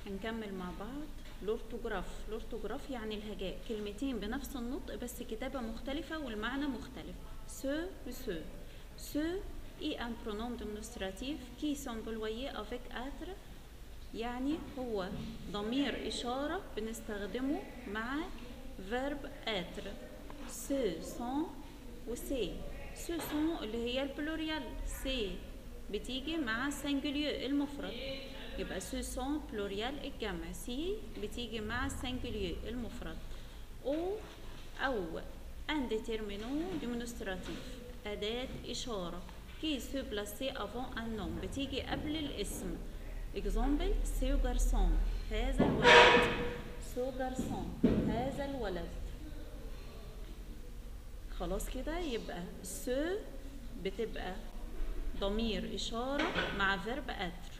هنكمل مع بعض الأورتوغراف الأورتوغراف يعني الهجاء كلمتين بنفس النطق بس كتابة مختلفة والمعنى مختلف ce و ce ce est un pronom démonstratif qui s'emploie avec être يعني هو ضمير إشارة بنستخدمه مع verb être ce sont و c'est ce sont اللي هي البلوريال c'est بتيجي مع singulier المفرد يبقى ce sont بلوريال الجمع سي بتيجي مع singulier المفرد او أو un déterminant démonstratif أداة إشارة qui se placer avant un nom بتيجي قبل الاسم example سو garçon هذا الولد سو garçon هذا الولد خلاص كده يبقى سو بتبقى ضمير إشارة مع فيرب أتر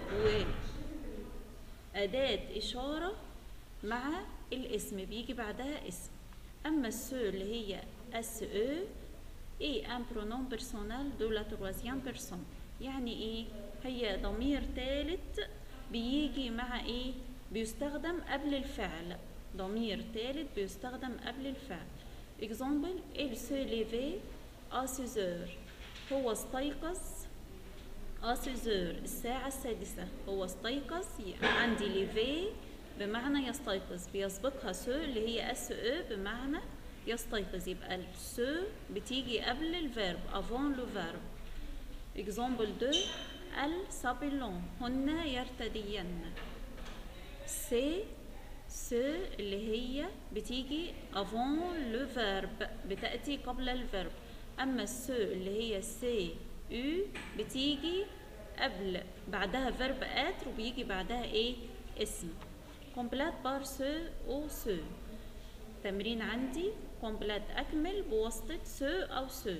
وأداة إشارة مع الاسم بيجي بعدها اسم أما السو اللي هي اس او اي ان برونوم بيرسونال دو لا تروازيام بيرسون يعني ايه هي ضمير ثالث بيجي مع ايه بيستخدم قبل الفعل ضمير ثالث بيستخدم قبل الفعل example il se levait à 6 heures هو استيقظ à 6 heures الساعة السادسة هو استيقظ عندي ليفي بمعنى يستيقظ بيسبقها سو اللي هي اس او بمعنى يستيقظ يبقى السو بتيجي قبل الفيرب avant لو فيرب example 2 ال سابيلون هن يرتدين سي سو اللي هي بتيجي avant لو فيرب بتأتي قبل الفيرب أما السو اللي هي سي او بتيجي قبل بعدها فيرب اتر وبيجي بعدها ايه اسم كومبلات بار سو او سو تمرين عندي كومبلات اكمل بواسطة سو او سو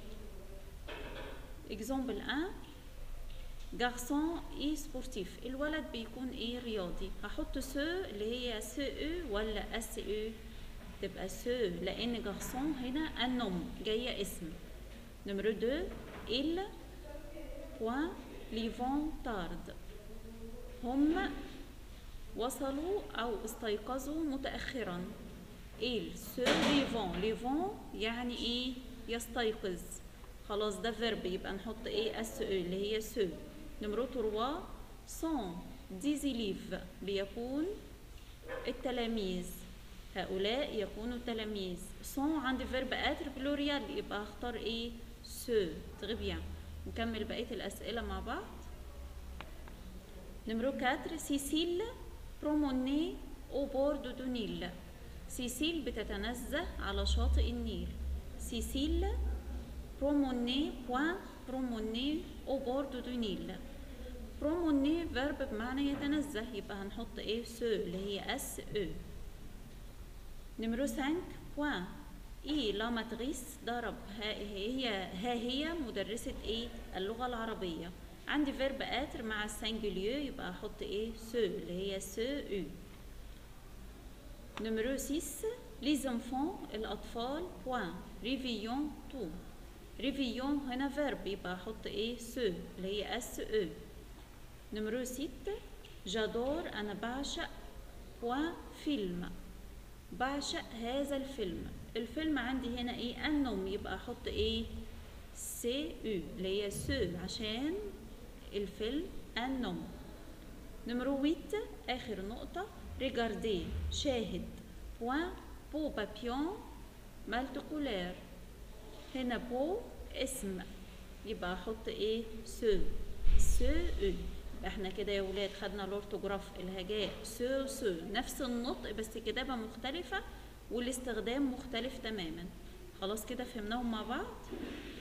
اكزامبل 1 جارسون اي سبورتيف الولد بيكون ايه رياضي هحط سو اللي هي سو او ولا اس او تبقى سو لان جارسون هنا النوم جايه اسم نمرو 2 il point ليفون تارد هم وصلوا أو استيقظوا متأخرا il se levant levant يعني ايه يستيقظ خلاص ده فيرب يبقى نحط ايه اس او اللي هي سو نمرو 3 سون ديزيليف بيكون التلاميذ هؤلاء يكونوا تلاميذ سون عندي فيرب اتر بلوريال يبقى هختار ايه سو تري بيان نكمل بقية الأسئلة مع بعض نمرو 4 سيسيل بروموني او بورد دو نيل سيسيل بتتنزه على شاطئ النيل سيسيل بروموني بوان بروموني او بورد دو نيل بروموني فيرب بمعنى يتنزه يبقى هنحط ايه سو اللي هي اس او نمرو 5 بوان اي لا ماتريس ضرب ها هي ها هي مدرسة ايه اللغة العربية عندي فيرب اتر مع السنجوليو يبقى احط ايه سو اللي هي سو او نمرو 6 لي زنفون الاطفال بوان ريفيون تو ريفيون هنا فيرب يبقى احط ايه سو اللي هي اس او نمرو 6 جادور انا بعشق بوان فيلم بعشق هذا الفيلم الفيلم عندي هنا ايه النوم يبقى احط ايه سي او اللي هي سو عشان الفيلم النوم نمرو 8 اخر نقطة ريجاردي شاهد بوان بو بابيون مالتيكولير هنا بو اسم يبقى احط ايه سو سو او احنا كده يا ولاد خدنا الاورتوجراف الهجاء سو سو نفس النطق بس كتابة مختلفة والاستخدام مختلف تماما خلاص كده فهمناهم مع بعض